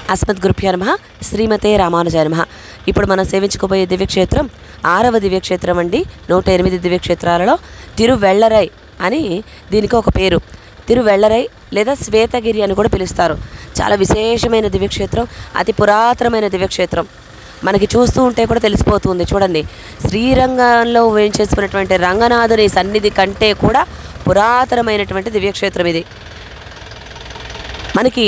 అస్మద్ గురుభ్యో నమ శ్రీమతే రామానుజాయ నమ ఇప్పుడు మనం సేవించుకోబోయే దివ్యక్షేత్రం ఆరవ దివ్యక్షేత్రం అండి నూట ఎనిమిది దివ్యక్షేత్రాలలో తిరువెళ్ళరై అని దీనికి ఒక పేరు తిరువెళ్ళరై లేదా శ్వేతగిరి అని కూడా పిలుస్తారు చాలా విశేషమైన దివ్యక్షేత్రం అతి పురాతనమైన దివ్యక్షేత్రం మనకి చూస్తూ ఉంటే కూడా తెలిసిపోతుంది చూడండి శ్రీరంగంలో వేయించేసుకున్నటువంటి రంగనాథుని సన్నిధి కంటే కూడా పురాతనమైనటువంటి దివ్యక్షేత్రం ఇది మనకి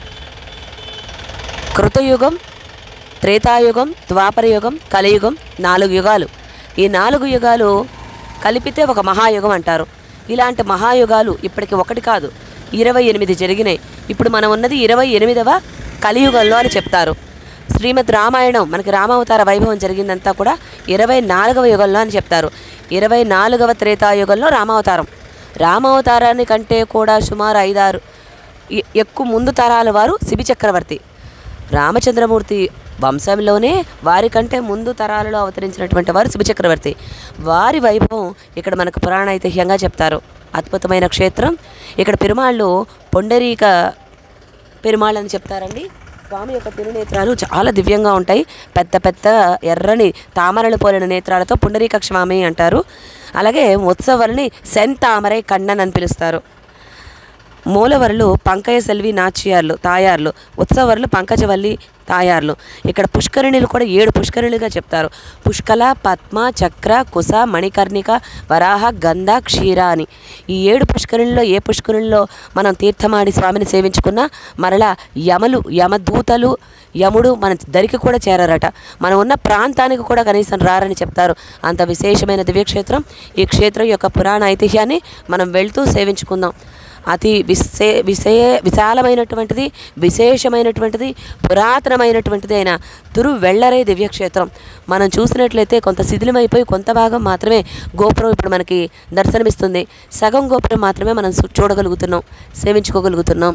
కృతయుగం త్రేతాయుగం ద్వాపరయుగం కలియుగం నాలుగు యుగాలు ఈ నాలుగు యుగాలు కలిపితే ఒక మహాయుగం అంటారు ఇలాంటి మహాయుగాలు ఇప్పటికి ఒకటి కాదు ఇరవై ఎనిమిది జరిగినాయి ఇప్పుడు మనం ఉన్నది ఇరవై ఎనిమిదవ కలియుగంలో అని చెప్తారు శ్రీమద్ రామాయణం మనకి రామావతార వైభవం జరిగిందంతా కూడా ఇరవై నాలుగవ యుగంలో అని చెప్తారు ఇరవై నాలుగవ త్రేతాయుగంలో రామావతారం రామావతారాన్ని కంటే కూడా సుమారు ఐదారు ఎ- ఎక్కువ ముందు తరాల వారు శిబి చక్రవర్తి రామచంద్రమూర్తి వంశంలోనే వారికంటే ముందు తరాలలో అవతరించినటువంటి వారు శిబి చక్రవర్తి వారి వైభవం ఇక్కడ మనకు పురాణ ఐతిహ్యంగా చెప్తారు అద్భుతమైన క్షేత్రం ఇక్కడ పెరుమాళ్ళు పొండరీక పెరుమాళ్ అని చెప్తారండి స్వామి యొక్క తిరునేత్రాలు చాలా దివ్యంగా ఉంటాయి పెద్ద పెద్ద ఎర్రని తామరలు పోలిన నేత్రాలతో పుండరీక స్వామి అంటారు అలాగే ఉత్సవాలని సెన్ తామరై కണ്ണన్ అని పిలుస్తారు మూలవరులు పంకయ సెల్వి నాచ్యార్లు తాయార్లు ఉత్సవర్లు పంకజవల్లి తాయార్లు ఇక్కడ పుష్కరిణిలు కూడా ఏడు పుష్కరిణిలుగా చెప్తారు పుష్కల పద్మ చక్ర కుశ మణికర్ణిక వరాహ గంధ క్షీర అని ఈ ఏడు పుష్కరిణిలో ఏ పుష్కరిణిలో మనం తీర్థమాడి స్వామిని సేవించుకున్నా మరలా యమలు యమదూతలు యముడు మన దరికి కూడా చేరారట మనం ఉన్న ప్రాంతానికి కూడా కనీసం రారని చెప్తారు అంత విశేషమైన దివ్యక్షేత్రం ఈ క్షేత్రం యొక్క పురాణ ఐతిహ్యాన్ని మనం వెళ్తూ సేవించుకుందాం అతి విశే విశే విశాలమైనటువంటిది విశేషమైనటువంటిది పురాతనమైనటువంటిది అయిన తురు వెళ్లరే దివ్యక్షేత్రం మనం చూసినట్లయితే కొంత శిథిలమైపోయి కొంత భాగం మాత్రమే గోపురం ఇప్పుడు మనకి దర్శనమిస్తుంది సగం గోపురం మాత్రమే మనం చూ- చూడగలుగుతున్నాం సేవించుకోగలుగుతున్నాం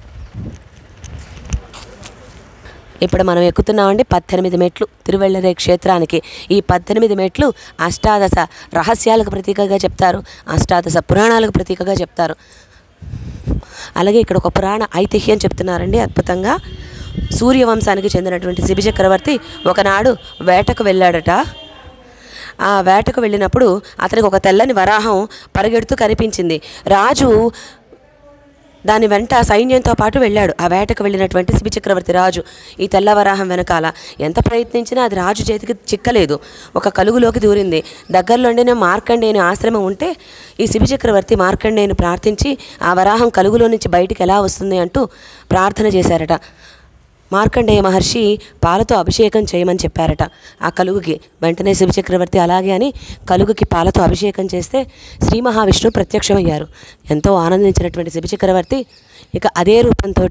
ఇప్పుడు మనం ఎక్కుతున్నామండి పద్దెనిమిది మెట్లు తిరువెళ్ళరే క్షేత్రానికి ఈ పద్దెనిమిది మెట్లు అష్టాదశ రహస్యాలకు ప్రతీకగా చెప్తారు అష్టాదశ పురాణాలకు ప్రతీకగా చెప్తారు అలాగే ఇక్కడ ఒక పురాణ ఐతిహ్యం చెప్తున్నారండి అద్భుతంగా సూర్యవంశానికి చెందినటువంటి శిబి చక్రవర్తి ఒకనాడు వేటకు వెళ్ళాడట ఆ వేటకు వెళ్ళినప్పుడు అతనికి ఒక తెల్లని వరాహం పరిగెడుతూ కనిపించింది రాజు దాని వెంట సైన్యంతో పాటు వెళ్ళాడు ఆ వేటకు వెళ్ళినటువంటి శిబి చక్రవర్తి రాజు ఈ తెల్లవరాహం వెనకాల ఎంత ప్రయత్నించినా అది రాజు చేతికి చిక్కలేదు ఒక కలుగులోకి దూరింది దగ్గరలోనే మార్కండేయుని ఆశ్రమం ఉంటే ఈ శిబి చక్రవర్తి మార్కండేయుని ప్రార్థించి ఆ వరాహం కలుగులో నుంచి బయటికి ఎలా వస్తుంది అంటూ ప్రార్థన చేశారట మార్కండేయ మహర్షి పాలతో అభిషేకం చేయమని చెప్పారట ఆ కలుగుకి వెంటనే శివ చక్రవర్తి అలాగే అని కలుగుకి పాలతో అభిషేకం చేస్తే శ్రీ మహావిష్ణువు ప్రత్యక్షమయ్యారు ఎంతో ఆనందించినటువంటి శివ చక్రవర్తి ఇక అదే రూపంతో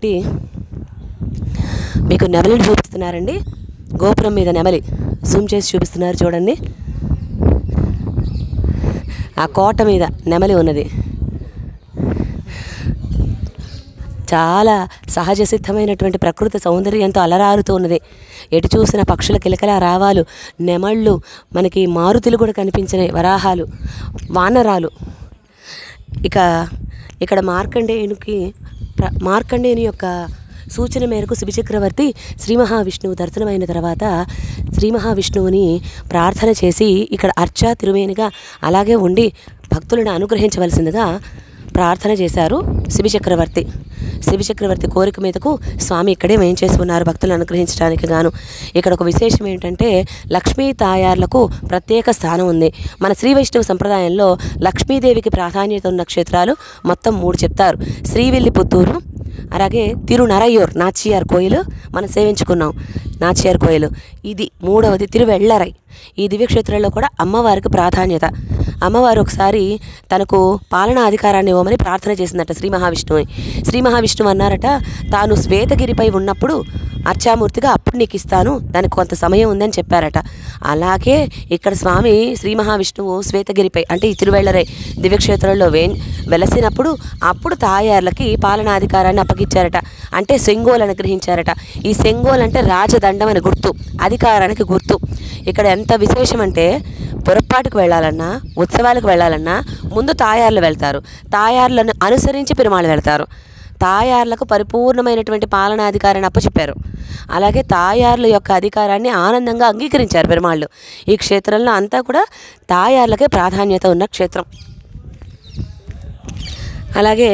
మీకు నెమలిని చూపిస్తున్నారండి గోపురం మీద నెమలి జూమ్ చేసి చూపిస్తున్నారు చూడండి ఆ కోట మీద నెమలి ఉన్నది చాలా సహజ సిద్ధమైనటువంటి ప్రకృతి సౌందర్యంతో అలరారుతూ ఉన్నది ఎటు చూసిన పక్షుల కిలకల రావాలు నెమళ్ళు మనకి మారుతులు కూడా కనిపించినాయి వరాహాలు వానరాలు ఇక ఇక్కడ మార్కండేయునికి ప్ర- మార్కండేయుని యొక్క సూచన మేరకు శివ చక్రవర్తి శ్రీ మహావిష్ణువు దర్శనమైన తర్వాత శ్రీ మహావిష్ణువుని ప్రార్థన చేసి ఇక్కడ అర్చ తిరుమేనిగా అలాగే ఉండి భక్తులను అనుగ్రహించవలసిందిగా ప్రార్థన చేశారు శివ చక్రవర్తి శివ చక్రవర్తి కోరిక మీదకు స్వామి ఇక్కడే వేం చేసుకున్నారు భక్తులను అనుగ్రహించడానికి గాను ఇక్కడ ఒక విశేషం ఏంటంటే లక్ష్మీ తాయార్లకు ప్రత్యేక స్థానం ఉంది మన శ్రీ వైష్ణవ సంప్రదాయంలో లక్ష్మీదేవికి ప్రాధాన్యత ఉన్న క్షేత్రాలు మొత్తం మూడు చెప్తారు శ్రీవిల్లిపుత్తూరు అలాగే తిరునరయ్యూర్ నాచియార్ కోయిలు మనం సేవించుకున్నాం నాచియార్ కోయిలు ఇది మూడవది తిరువెళ్ళరై ఈ దివ్యక్షేత్రంలో కూడా అమ్మవారికి ప్రాధాన్యత అమ్మవారు ఒకసారి తనకు పాలనా అధికారాన్ని ఇవ్వమని ప్రార్థన చేసిందట శ్రీ మహావిష్ణువు శ్రీ మహావిష్ణువు అన్నారట తాను శ్వేతగిరిపై ఉన్నప్పుడు అర్చామూర్తిగా అప్పుడు నీకు ఇస్తాను దానికి కొంత సమయం ఉందని చెప్పారట అలాగే ఇక్కడ స్వామి శ్రీ మహావిష్ణువు శ్వేతగిరిపై అంటే ఈ తిరువెళ్ళరై దివ్యక్షేత్రంలో వే వెలసినప్పుడు అప్పుడు తాయార్లకి పాలనాధికారాన్ని అప్పగించారట అంటే సెంగోల్ అనుగ్రహించారట ఈ సెంగోల్ అంటే రాజదండం అని గుర్తు అధికారానికి గుర్తు ఇక్కడ ఎంత విశేషం అంటే పొరపాటుకు వెళ్ళాలన్నా ఉత్సవాలకు వెళ్ళాలన్నా ముందు తాయార్లు వెళ్తారు తాయార్లను అనుసరించి పెరుమాళ్ళు వెళ్తారు తాయార్లకు పరిపూర్ణమైనటువంటి పాలనాధికారాన్ని అప్పచెప్పారు అలాగే తాయార్ల యొక్క అధికారాన్ని ఆనందంగా అంగీకరించారు పెరుమాళ్ళు ఈ క్షేత్రంలో అంతా కూడా తాయార్లకే ప్రాధాన్యత ఉన్న క్షేత్రం అలాగే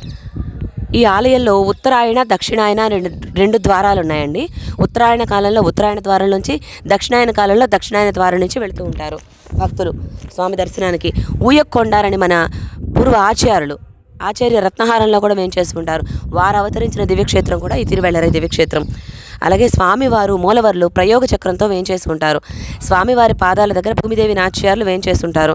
ఈ ఆలయంలో ఉత్తరాయణ దక్షిణాయన రెండు రెండు ద్వారాలు ఉన్నాయండి ఉత్తరాయణ కాలంలో ఉత్తరాయణ ద్వారం నుంచి దక్షిణాయన కాలంలో దక్షిణాయన ద్వారం నుంచి వెళుతూ ఉంటారు భక్తులు స్వామి దర్శనానికి ఊయక్కొండారని మన పూర్వ ఆచార్యులు ఆచార్య రత్నహారంలో కూడా మేము చేసుకుంటారు వారు అవతరించిన దివ్యక్షేత్రం కూడా ఈ తిరువెళ్ళరి దివ్యక్షేత్రం అలాగే స్వామివారు మూలవర్లు ప్రయోగ చక్రంతో వేంచేసుకుంటారు స్వామివారి పాదాల దగ్గర భూమిదేవి నాట్యాలు వేంచేస్తుంటారు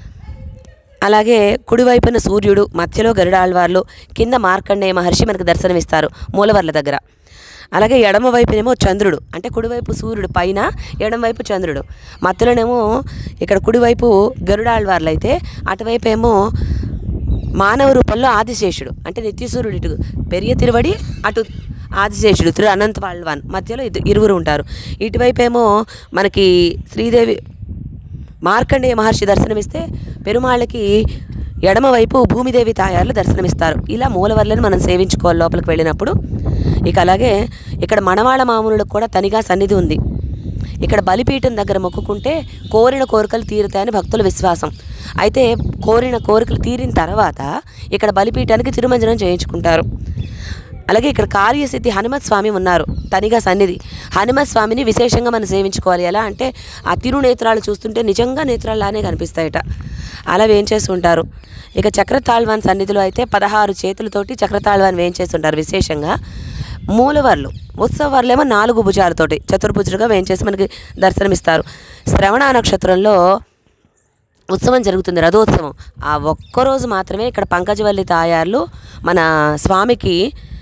అలాగే కుడివైపున సూర్యుడు మధ్యలో గరుడాళ్వార్లు కింద మార్కండేయ మహర్షి మనకు దర్శనమిస్తారు మూలవర్ల దగ్గర అలాగే ఎడమ వైపునేమో చంద్రుడు అంటే కుడివైపు సూర్యుడు పైన ఎడమవైపు చంద్రుడు మధ్యలోనేమో ఇక్కడ కుడివైపు గరుడాళ్వార్లు అయితే అటువైపు ఏమో మానవ రూపంలో ఆదిశేషుడు అంటే నిత్యసూర్యుడు ఇటు పెరియ తిరువడి అటు ఆదిశేషుడు తిరు అనంత వాళ్ళవాన్ మధ్యలో ఇద్దరు ఇరువురు ఉంటారు ఇటువైపు ఏమో మనకి శ్రీదేవి మార్కండేయ మహర్షి దర్శనమిస్తే పెరుమాళ్ళకి ఎడమవైపు భూమిదేవి తాయార్లు దర్శనమిస్తారు ఇలా మూలవర్లను మనం సేవించుకోవాలి లోపలికి వెళ్ళినప్పుడు ఇక అలాగే ఇక్కడ మనవాళ్ళ మామూలులకు కూడా తనిగా సన్నిధి ఉంది ఇక్కడ బలిపీఠం దగ్గర మొక్కుకుంటే కోరిన కోరికలు తీరుతాయని భక్తుల విశ్వాసం అయితే కోరిన కోరికలు తీరిన తర్వాత ఇక్కడ బలిపీఠానికి తిరుమంజనం చేయించుకుంటారు అలాగే ఇక్కడ కార్యసిద్ధి హనుమత్ స్వామి ఉన్నారు తనిగా సన్నిధి హనుమత్ స్వామిని విశేషంగా మనం సేవించుకోవాలి ఎలా అంటే ఆ తిరునేత్రాలు చూస్తుంటే నిజంగా నేత్రాల్లానే కనిపిస్తాయట అలా వేయించేస్తుంటారు ఇక చక్రతాళ్వాన్ సన్నిధిలో అయితే పదహారు చేతులతోటి చక్రతాళ్వాన్ వేయించేస్తుంటారు విశేషంగా మూలవర్లు ఉత్సవార్లేమో నాలుగు భుజాలతోటి చతుర్భుజులుగా వేయించేసి మనకి దర్శనమిస్తారు శ్రవణ నక్షత్రంలో ఉత్సవం జరుగుతుంది రథోత్సవం ఆ ఒక్కరోజు మాత్రమే ఇక్కడ పంకజవల్లి తాయార్లు మన స్వామికి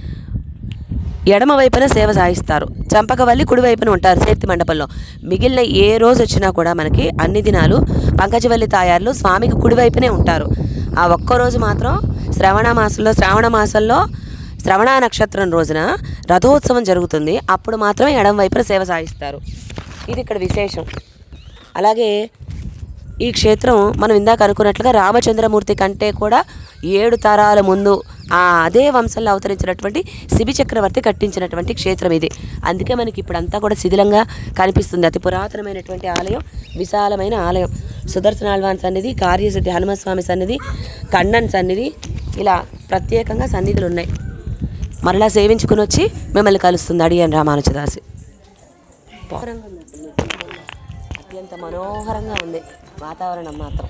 ఎడమ వైపున సేవ సాగిస్తారు చంపకవల్లి కుడి వైపున ఉంటారు శక్తి మండపంలో మిగిలిన ఏ రోజు వచ్చినా కూడా మనకి అన్ని దినాలు పంకజవల్లి తాయార్లు స్వామికి కుడి వైపునే ఉంటారు ఆ ఒక్క రోజు మాత్రం శ్రవణ మాసంలో శ్రావణ మాసంలో శ్రవణ నక్షత్రం రోజున రథోత్సవం జరుగుతుంది అప్పుడు మాత్రమే ఎడమ వైపున సేవ సాగిస్తారు ఇది ఇక్కడ విశేషం అలాగే ఈ క్షేత్రం మనం ఇందాక అనుకున్నట్లుగా రామచంద్రమూర్తి కంటే కూడా ఏడు తరాల ముందు ఆ అదే వంశంలో అవతరించినటువంటి శిబి చక్రవర్తి కట్టించినటువంటి క్షేత్రం ఇది అందుకే మనకి ఇప్పుడంతా కూడా శిథిలంగా కనిపిస్తుంది అతి పురాతనమైనటువంటి ఆలయం విశాలమైన ఆలయం సుదర్శన ఆళ్వాన్ సన్నిధి కార్యసిద్ధి హనుమస్వామి సన్నిధి కണ്ണన్ సన్నిధి ఇలా ప్రత్యేకంగా సన్నిధులు ఉన్నాయి మరలా సేవించుకుని వచ్చి మిమ్మల్ని కలుస్తుంది అడిగాను రామానుజదాసి ఘోరంగా ఉంది అసలు. అత్యంత మనోహరంగా ఉంది వాతావరణం మాత్రం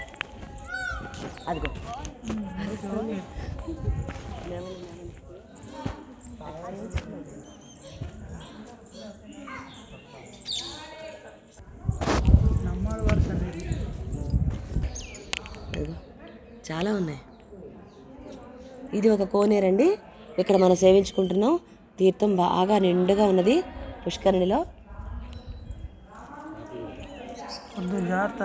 అదిగో అదిగో. చాలా ఉన్నాయి ఇది ఒక కోనేరండి ఇక్కడ మనం సేవించుకుంటున్నాం తీర్థం బాగా నిండుగా ఉన్నది పుష్కరిణిలో కొంచెం జాగ్రత్త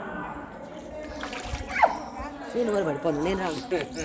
నేను ఊరు పడిపోను నేను రాను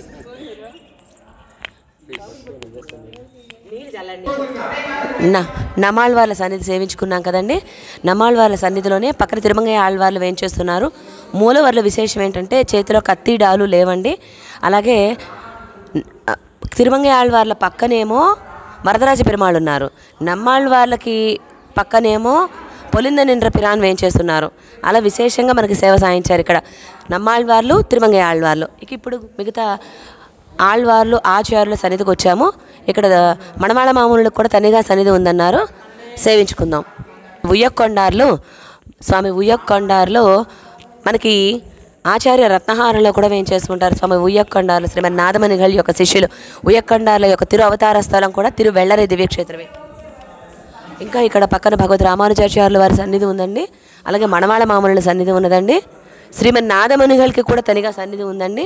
నా నమాళ్వార్ల సన్నిధి సేవించుకున్నాం కదండి నమాళ్వార్ల సన్నిధిలోనే పక్కన తిరుమంగయ్య ఆళ్వార్లు వేయించేస్తున్నారు మూలవర్ల విశేషం ఏంటంటే చేతిలో కత్తి డాలు లేవండి అలాగే ఆ, తిరుమంగయ్య ఆళ్వార్ల పక్కనేమో వరదరాజ పెరుమాళ్ళు ఉన్నారు నమ్మాళ్వార్లకి పక్కనేమో పొలింద నిండ్ర పిరాన్ వేయించేస్తున్నారు అలా విశేషంగా మనకి సేవ సాయించారు ఇక్కడ నమ్మాళ్వార్లు తిరుమంగయ్య ఆళ్వార్లు ఇక ఇప్పుడు మిగతా ఆళ్వార్లు ఆచార్యుల సన్నిధికి వచ్చాము ఇక్కడ మణమాళ మామూలులకు కూడా తనిగా సన్నిధి ఉందన్నారు సేవించుకుందాం ఉయ్యకొండార్లు స్వామి ఉయ్యకొండార్లో మనకి ఆచార్య రత్నహారంలో కూడా వేయించేసుకుంటారు స్వామి ఉయ్యకొండార్లు శ్రీమన్ నాదమణిగల్ యొక్క శిష్యులు ఉయ్యకొండార్ల యొక్క తిరు అవతార స్థలం కూడా తిరు వెள்ளరి దివ్యక్షేత్రమే ఇంకా ఇక్కడ పక్కన భగవద్ రామానుజాచార్యుల వారి సన్నిధి ఉందండి అలాగే మణమాళ మామూలుల సన్నిధి ఉన్నదండి శ్రీమన్ నాదమణిగల్కి కూడా తనిగా సన్నిధి ఉందండి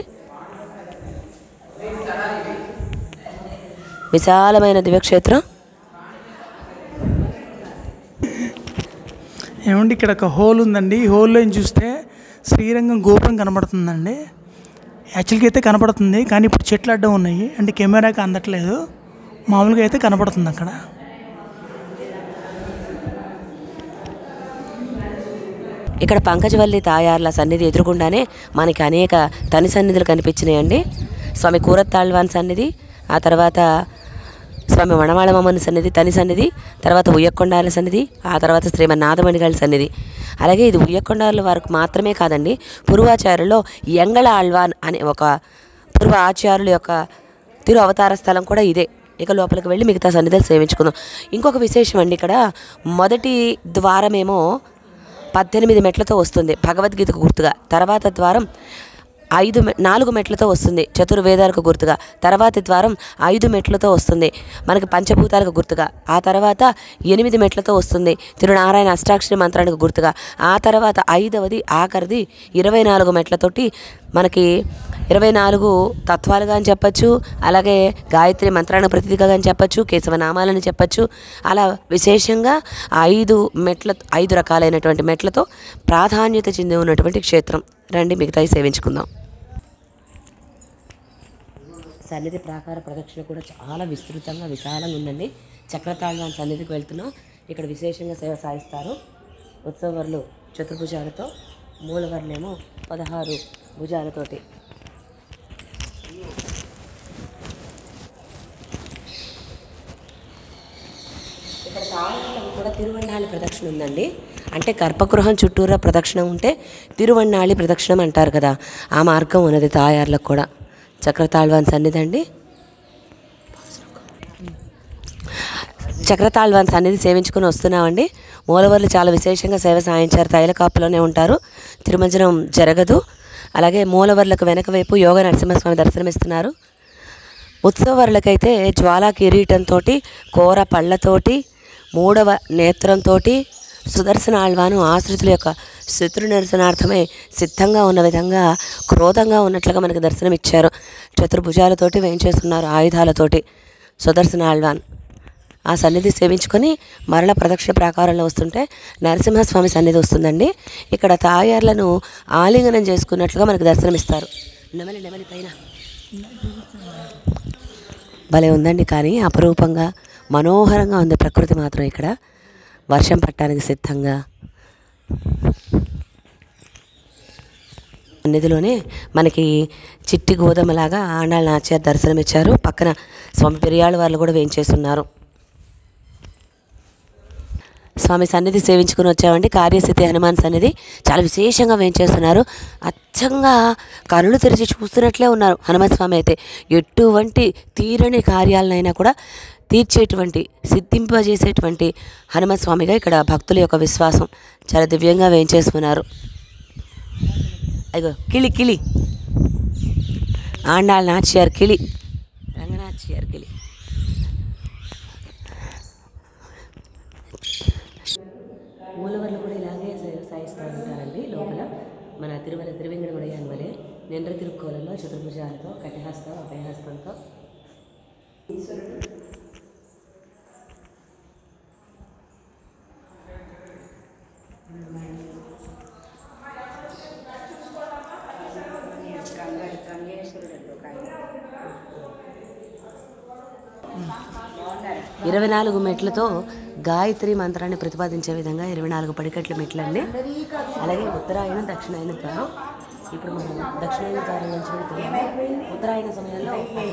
విశాలమైన దివ్యక్షేత్రం ఏమండి ఇక్కడ ఒక హోల్ ఉందండి ఈ హోల్లో చూస్తే శ్రీరంగం గోపురం కనబడుతుందండి యాక్చువల్గా అయితే కనపడుతుంది కానీ ఇప్పుడు చెట్లు అడ్డం ఉన్నాయి అంటే కెమెరాకి అందట్లేదు మామూలుగా అయితే కనపడుతుంది అక్కడ ఇక్కడ పంకజవల్లి తాయార్ల సన్నిధి ఎదురుగుండానే మనకి అనేక తని సన్నిధులు కనిపించినాయండి స్వామి కూరత్తాళ్వాన్ సన్నిధి ఆ తర్వాత స్వామి వనమాళమమ్మని సన్నిధి తని సన్నిధి తర్వాత ఉయ్యకొండాల సన్నిధి ఆ తర్వాత శ్రీమన్నాథమణి గారి సన్నిధి అలాగే ఇది ఉయ్యకొండాల వారికి మాత్రమే కాదండి పూర్వాచార్యులో ఎంగళ ఆళ్వాన్ అనే ఒక పూర్వ ఆచార్యుల యొక్క తిరు అవతార స్థలం కూడా ఇదే ఇక లోపలికి వెళ్ళి మిగతా సన్నిధులు సేవించుకుందాం ఇంకొక విశేషం అండి ఇక్కడ మొదటి ద్వారమేమో పద్దెనిమిది మెట్లతో వస్తుంది భగవద్గీతకు గుర్తుగా తర్వాత ద్వారం ఐదు మె- నాలుగు మెట్లతో వస్తుంది చతుర్వేదాలకు గుర్తుగా తర్వాతి ద్వారం ఐదు మెట్లతో వస్తుంది మనకి పంచభూతాలకు గుర్తుగా ఆ తర్వాత ఎనిమిది మెట్లతో వస్తుంది తిరునారాయణ అష్టాక్షరి మంత్రానికి గుర్తుగా ఆ తర్వాత ఐదవది ఆఖరిది ఇరవై నాలుగు మెట్లతోటి మనకి ఇరవై నాలుగు తత్వాలుగా అని చెప్పచ్చు అలాగే గాయత్రి మంత్రాన్ని ప్రతిదిగా అని చెప్పచ్చు కేశవనామాలని చెప్పచ్చు అలా విశేషంగా ఐదు మెట్ల ఐదు రకాలైనటువంటి మెట్లతో ప్రాధాన్యత చెంది ఉన్నటువంటి క్షేత్రం రండి మిగతాయి సేవించుకుందాం సన్నిధి ప్రాకార ప్రదక్షిణ కూడా చాలా విస్తృతంగా విశాలంగా ఉందండి చక్రతాళం సన్నిధికి వెళ్తున్నాం ఇక్కడ విశేషంగా సేవ సాగిస్తారు ఉత్సవర్లు చతుర్భుజాలతో మూలవర్లేమో పదహారు భుజాలతోటి ఇక్కడ తాళాలకు కూడా తిరువన్నాళి ప్రదక్షిణ ఉందండి అంటే గర్భగృహం చుట్టూరా ప్రదక్షిణ ఉంటే తిరువన్నాళి ప్రదక్షిణం అంటారు కదా ఆ మార్గం ఉన్నది తాయార్లకు కూడా చక్రతాళ్వాన్ సన్నిధి అండి చక్రతాళ్వాన్ సన్నిధి సేవించుకుని వస్తున్నామండి మూలవర్లు చాలా విశేషంగా సేవ సాయించారు తైలకాపులోనే ఉంటారు తిరుమంజనం జరగదు అలాగే మూలవర్లకు వెనక వైపు యోగ నరసింహస్వామి దర్శనమిస్తున్నారు ఉత్సవర్లకైతే జ్వాలా కిరీటంతో కూర పళ్ళతోటి మూడవ నేత్రంతో సుదర్శన ఆళ్వాను ఆశ్రితుల యొక్క శత్రు నిరసనార్థమై సిద్ధంగా ఉన్న విధంగా క్రోధంగా ఉన్నట్లుగా మనకి దర్శనమిచ్చారు చతుర్భుజాలతోటి వేయించేస్తున్నారు ఆయుధాలతోటి సుదర్శన ఆళ్వాన్ ఆ సన్నిధి సేవించుకొని మరల ప్రదక్షిణ ప్రాకారంలో వస్తుంటే నరసింహస్వామి సన్నిధి వస్తుందండి ఇక్కడ తాయార్లను ఆలింగనం చేసుకున్నట్లుగా మనకు దర్శనమిస్తారు నెమలి నెమలి పైన భలే ఉందండి కానీ అపరూపంగా మనోహరంగా ఉంది ప్రకృతి మాత్రం ఇక్కడ వర్షం పట్టడానికి సిద్ధంగా సన్నిధిలోనే మనకి చిట్టి గోధుమలాగా ఆండాళ్ళ నాచ్యార్ దర్శనం ఇచ్చారు పక్కన స్వామి పెరియాళ్ళ వాళ్ళు కూడా వేయించేస్తున్నారు స్వామి సన్నిధి సేవించుకుని వచ్చామండి కార్యసిద్ధి హనుమాన్ సన్నిధి చాలా విశేషంగా వేయించేస్తున్నారు అచ్చంగా కళ్ళు తెరిచి చూస్తున్నట్లే ఉన్నారు హనుమాన్ స్వామి అయితే ఎటువంటి తీరని కార్యాలనైనా కూడా తీర్చేటువంటి సిద్ధింపజేసేటువంటి హనుమాన్ స్వామిగా ఇక్కడ భక్తుల యొక్క విశ్వాసం చాలా దివ్యంగా వేయించేస్తున్నారు అయ్యో కిలి కిలి ఆండాళ్ నాచ్యార్ కిలి రంగనాచ్యార్ కిలి మూలవర్లు కూడా ఇలాగే సే- సాగిస్తూ ఉంటారండి లోపల మన తిరుమల తిరువెంగడమడయాన్ వలె నిండ్ర తిరుక్కోలలో చతుర్భుజాలతో కటిహస్తం అభయహస్తంతో ఇరవై నాలుగు మెట్లతో గాయత్రి మంత్రాన్ని ప్రతిపాదించే విధంగా ఇరవై నాలుగు పడికట్ల మెట్లండి అలాగే ఉత్తరాయణ దక్షిణాయన ద్వారం ఇప్పుడు మనం దక్షిణాయన ద్వారం నుంచి వెళ్తున్నాము ఉత్తరాయణ సమయంలో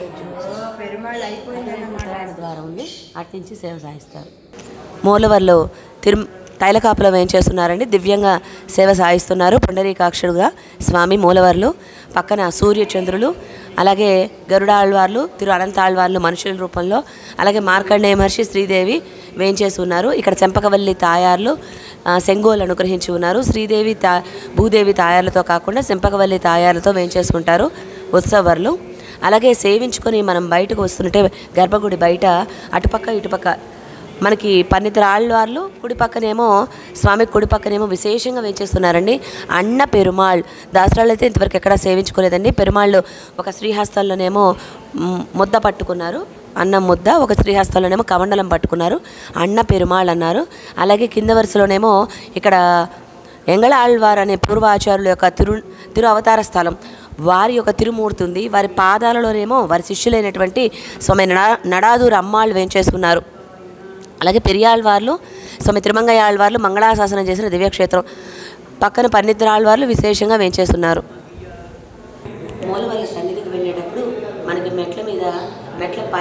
ఉత్తరాయణ ద్వారం ఉంది అటు నుంచి సేవ సాగిస్తారు మూలవర్లో తిరు తైలకాపులో వేయించేస్తున్నారండి దివ్యంగా సేవ సాగిస్తున్నారు పుండరీకాక్షుడుగా స్వామి మూలవర్లు పక్కన సూర్యచంద్రులు అలాగే గరుడాళ్వార్లు తిరు అనంతాళ్వార్లు మనుషుల రూపంలో అలాగే మార్కండేయ మహర్షి శ్రీదేవి వేయించేసి ఉన్నారు ఇక్కడ చెంపకవల్లి తాయార్లు ఆ, సెంగోలు అనుగ్రహించి ఉన్నారు శ్రీదేవి తా భూదేవి తాయార్లతో కాకుండా చెంపకవల్లి తాయార్లతో వేయించేసుకుంటారు ఉత్సవర్లు అలాగే సేవించుకొని మనం బయటకు వస్తుంటే గర్భగుడి బయట అటుపక్క ఇటుపక్క మనకి పన్నిద్దరు ఆళ్వార్లు కుడి పక్కనేమో స్వామి కుడి పక్కనేమో విశేషంగా వేచేస్తున్నారండి అన్న పెరుమాళ్ దాసరాళ్ళు అయితే ఇంతవరకు ఎక్కడా సేవించుకోలేదండి పెరుమాళ్ళు ఒక శ్రీహస్తంలోనేమో మ్, ముద్ద పట్టుకున్నారు అన్నం ముద్ద ఒక శ్రీహస్తంలోనేమో కమండలం పట్టుకున్నారు అన్న పెరుమాళ్ అన్నారు అలాగే కింద వరుసలోనేమో ఇక్కడ ఎంగళ ఆళ్వార్ అనే పూర్వాచార్యుల యొక్క తిరు తిరు అవతార స్థలం వారి యొక్క తిరుమూర్తి ఉంది వారి పాదాలలోనేమో వారి శిష్యులైనటువంటి స్వామి నడా నడాదూరు అమ్మాళ్ళు వేంచేసుకున్నారు అలాగే పెరియాళ్వార్లు స్వామి తిరుమంగయ్య ఆళ్వార్లు మంగళాశాసనం చేసిన దివ్యక్షేత్రం పక్కన పన్నిద్దరు ఆళ్వార్లు విశేషంగా వేంచేస్తున్నారు మూలవల్లి సన్నిధికి వెళ్ళేటప్పుడు మనకి మెట్ల మీద మెట్ల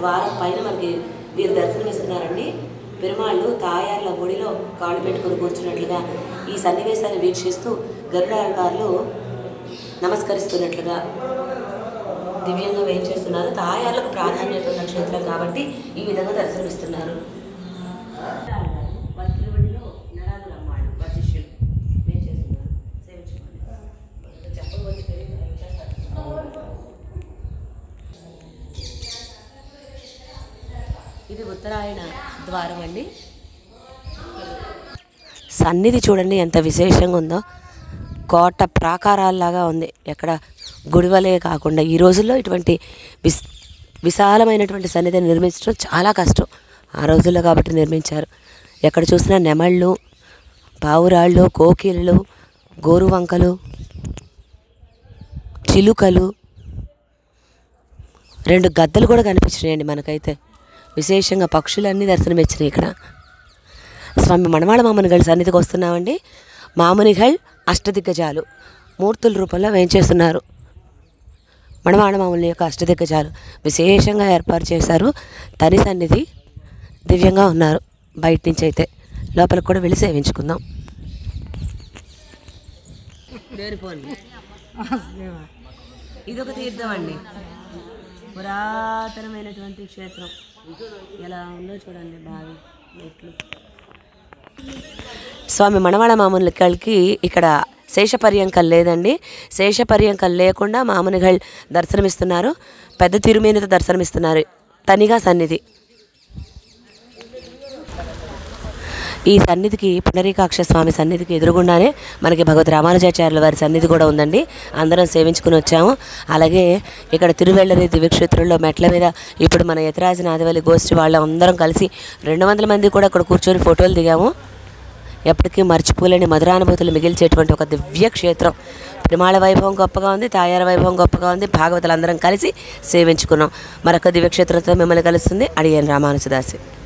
ద్వారం పైన మనకి వీరు దర్శనమిస్తున్నారండి పెరుమాళ్ళు తాయార్ల గుడిలో కాళ్ళు పెట్టుకుని కూర్చున్నట్లుగా ఈ సన్నివేశాన్ని వీక్షిస్తూ గరుడాళ్వార్లు నమస్కరిస్తున్నట్లుగా దివ్యంగా వేయించేస్తున్నారు తాయార్లకు ప్రాధాన్యత ఉన్న క్షేత్రం కాబట్టి ఈ విధంగా దర్శనమిస్తున్నారు తిరువడిలో నరాదులమ్మాళ్ళు వశిష్యులు వేయించేస్తున్నారు సేవించుకోండి చెప్పవచ్చు ఇది ఉత్తరాయణ ద్వారం అండి సన్నిధి చూడండి ఎంత విశేషంగా ఉందో కోట ప్రాకారాల్లాగా ఉంది ఎక్కడ గుడివలే కాకుండా ఈ రోజుల్లో ఇటువంటి విస్ విశాలమైనటువంటి సన్నిధిని నిర్మించడం చాలా కష్టం ఆ రోజుల్లో కాబట్టి నిర్మించారు ఎక్కడ చూసినా నెమళ్ళు పావురాళ్ళు కోకిళ్ళు గోరువంకలు చిలుకలు రెండు గద్దలు కూడా కనిపించినాయండి మనకైతే విశేషంగా పక్షులన్నీ దర్శనమిచ్చినాయి ఇక్కడ స్వామి మనవాళ మామనిగళ్ళ సన్నిధికి వస్తున్నామండి మామునిగళ్ అష్టదిగ్గజాలు మూర్తుల రూపంలో వేయించేస్తున్నారు మనవాడ మామూలు యొక్క అష్టదిగ్గజాలు విశేషంగా ఏర్పాటు చేశారు తని సన్నిధి దివ్యంగా ఉన్నారు బయట నుంచి అయితే లోపలికి కూడా వెళ్ళి సేవించుకుందాం ఇది ఒక తీర్థం అండి పురాతనమైనటువంటి క్షేత్రం ఎలా ఉందో చూడండి బావి మెట్లు స్వామి మనవాడ మామూలుకి ఇక్కడ శేషపర్యంకం లేదండి శేషపర్యంకం లేకుండా మామూనిగల్ దర్శనమిస్తున్నారు పెద్ద తిరుమేనితో దర్శనమిస్తున్నారు తనిగా సన్నిధి ఈ సన్నిధికి పునరీకాక్ష స్వామి సన్నిధికి ఎదురుగుండానే మనకి భగవద్ రామానుజాచార్యుల వారి సన్నిధి కూడా ఉందండి అందరం సేవించుకుని వచ్చాము అలాగే ఇక్కడ తిరువెళ్ళరి దివ్యక్షేత్రంలో మెట్ల మీద ఇప్పుడు మన యతిరాజ నాదివల్లి గోష్ఠి వాళ్ళ అందరం కలిసి రెండు వందల మంది కూడా ఇక్కడ కూర్చొని ఫోటోలు దిగాము ఎప్పటికీ మర్చిపోలేని మధురానుభూతులు మిగిల్చేటువంటి ఒక దివ్య క్షేత్రం ప్రిమాళ వైభవం గొప్పగా ఉంది తాయార వైభవం గొప్పగా ఉంది భాగవతులు అందరం కలిసి సేవించుకున్నాం మరొక దివ్యక్షేత్రంతో మిమ్మల్ని కలుస్తుంది అడిగాను రామానుజదాసి